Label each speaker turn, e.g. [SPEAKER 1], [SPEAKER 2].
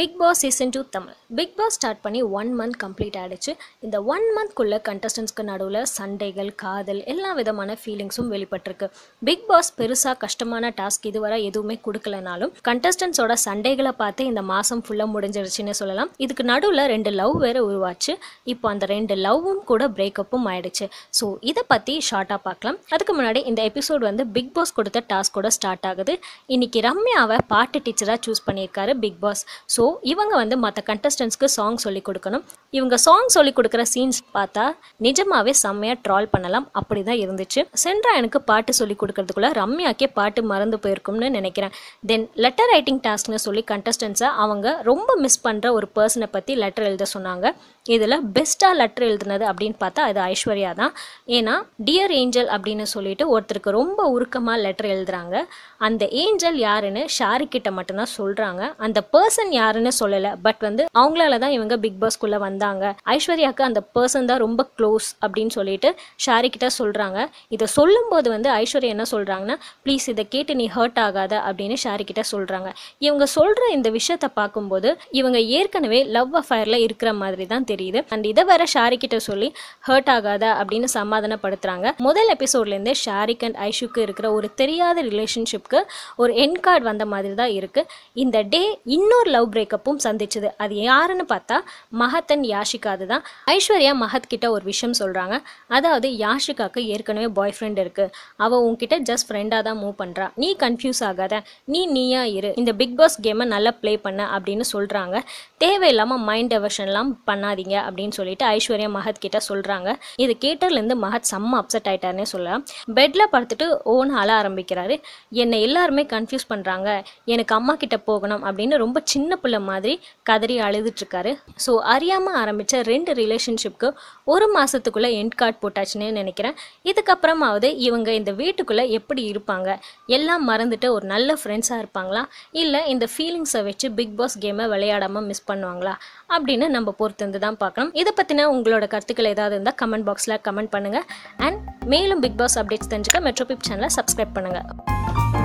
[SPEAKER 1] big Boss season two Tamil Bigg Boss start பண்ணி one month complete ஆகிடுச்சு இந்த one மந்த்க்குள்ளே கண்டஸ்டன்ஸ்க்கு நடுவில் சண்டைகள் காதல் எல்லா விதமான ஃபீலிங்ஸும் வெளிப்பட்டிருக்கு பிக் பாஸ் பெருசாக கஷ்டமான டாஸ்க் இதுவரை எதுவுமே கொடுக்கலனாலும் கண்டஸ்டன்ஸோட சண்டைகளை பார்த்து இந்த மாதம் ஃபுல்லாக முடிஞ்சிருச்சுன்னு சொல்லலாம் இதுக்கு நடுவில் ரெண்டு லவ் வேறு உருவாச்சு இப்போ அந்த ரெண்டு லவ்வும் கூட பிரேக்கப்பும் ஆயிடுச்சு ஸோ இதை பற்றி ஷார்ட்டாக பார்க்கலாம் அதுக்கு முன்னாடி இந்த எபிசோட் வந்து பிக் பாஸ் கொடுத்த டாஸ்கோட ஸ்டார்ட் ஆகுது இன்னைக்கு ரம்யாவை பாட்டு டீச்சராக சூஸ் பண்ணியிருக்காரு பிக் பாஸ் ஸோ இவங்க வந்து மற்ற கண்டஸ்டன்ஸ்க்கு சாங் சொல்லி கொடுக்கணும் இவங்க சாங் சொல்லி கொடுக்குற சீன்ஸ் பார்த்தா நிஜமாவே செம்மையாக ட்ரால் பண்ணலாம் அப்படி தான் இருந்துச்சு சென்ட்ரா எனக்கு பாட்டு சொல்லி கொடுக்கறதுக்குள்ள ரம்யாக்கே பாட்டு மறந்து போயிருக்கும்னு நினைக்கிறேன் தென் லெட்டர் ரைட்டிங் டாஸ்க்னு சொல்லி கண்டஸ்டன்ஸை அவங்க ரொம்ப மிஸ் பண்ணுற ஒரு பர்சனை பற்றி லெட்டர் எழுத சொன்னாங்க இதில் பெஸ்ட்டாக லெட்டர் எழுதுனது அப்படின்னு பார்த்தா அது ஐஸ்வர்யா தான் ஏன்னா டியர் ஏஞ்சல் அப்படின்னு சொல்லிட்டு ஒருத்தருக்கு ரொம்ப உருக்கமாக லெட்டர் எழுதுறாங்க அந்த ஏஞ்சல் யாருன்னு ஷாரி கிட்ட மட்டும்தான் சொல்கிறாங்க அந்த பர்சன் யாருன்னு சொல்லலை பட் வந்து அவங்களால தான் இவங்க பிக் பாஸ்க்குள்ளே வந்தாங்க ஐஸ்வர்யாவுக்கு அந்த பர்சன் தான் ரொம்ப க்ளோஸ் அப்படின்னு சொல்லிட்டு ஷாரி கிட்ட சொல்கிறாங்க இதை சொல்லும்போது வந்து ஐஸ்வர்யா என்ன சொல்கிறாங்கன்னா ப்ளீஸ் இதை கேட்டு நீ ஹர்ட் ஆகாத அப்படின்னு ஷாரி கிட்ட சொல்கிறாங்க இவங்க சொல்கிற இந்த விஷயத்த பார்க்கும்போது இவங்க ஏற்கனவே லவ் அஃபயரில் இருக்கிற மாதிரி தான் தெரியுது அண்ட் இதை வேற ஷாரி கிட்ட சொல்லி ஹர்ட் ஆகாத அப்படின்னு சமாதானப்படுத்துறாங்க முதல் எபிசோட்லேருந்தே ஷாரிக் அண்ட் ஐஷுக்கு இருக்கிற ஒரு தெரியாத ரிலேஷன்ஷிப்க்கு ஒரு என் கார்டு வந்த மாதிரி தான் இருக்கு இந்த டே இன்னொரு லவ் பிரேக்கப்பும் சந்திச்சுது அது யாருன்னு பார்த்தா மஹத் அண்ட் யாஷிகா அதுதான் ஐஸ்வர்யா மஹத் கிட்ட ஒரு விஷயம் சொல்றாங்க அதாவது யாஷிகாக்கு ஏற்கனவே பாய் ஃப்ரெண்ட் இருக்கு அவ உன்கிட்ட ஜஸ்ட் ஃப்ரெண்டாக தான் மூவ் பண்றா நீ கன்ஃபியூஸ் ஆகாத நீ நீயா இரு இந்த பிக் பாஸ் கேமை நல்லா ப்ளே பண்ண அப்படின்னு சொல்றாங்க தேவையில்லாமல் மைண்ட் டெவர்ஷன்லாம் பண்ணாதீங்க அப்படின்னு சொல்லிட்டு ஐஸ்வர்யா மஹத் கிட்ட சொல்றாங்க இது கேட்டதுலேருந்து மஹத் செம்ம அப்செட் ஆயிட்டாருன்னே சொல்லலாம் பெட்ல படுத்துட்டு ஓன் அழ ஆரம்பிக்கிறாரு என்னை எல்லாருமே கன்ஃபியூஸ் பண்றாங்க எனக்கு அம்மா கிட்ட போகணும் அப்படின்னு ரொம்ப சின்ன பிள்ளை மாதிரி கதறி அழுதுட்டு இருக்காரு ஸோ அறியாம ஆரம்பிச்ச ரெண்டு ரிலேஷன்ஷிப்க்கு ஒரு மாசத்துக்குள்ள எண்ட் கார்டு போட்டாச்சுன்னு நினைக்கிறேன் இதுக்கப்புறமாவது இவங்க இந்த வீட்டுக்குள்ள எப்படி இருப்பாங்க எல்லாம் மறந்துட்டு ஒரு நல்ல ஃப்ரெண்ட்ஸாக இருப்பாங்களா இல்லை இந்த ஃபீலிங்ஸை வச்சு பிக் பாஸ் கேமை விளையாடாம மிஸ் பண்ணுவாங்களா அப்படின்னு நம்ம பொறுத்து இருந்து தான் பார்க்கணும் இதை பற்றின உங்களோட கருத்துக்கள் ஏதாவது இருந்தால் கமெண்ட் பாக்ஸில் கமெண்ட் பண்ணுங்கள் அண்ட் மேலும் பிக் பாஸ் அப்டேட்ஸ் தெரிஞ்சுக்க மெட்ரோபிப் சேனலை சப்ஸ்கிரைப் பண்ணுங்கள்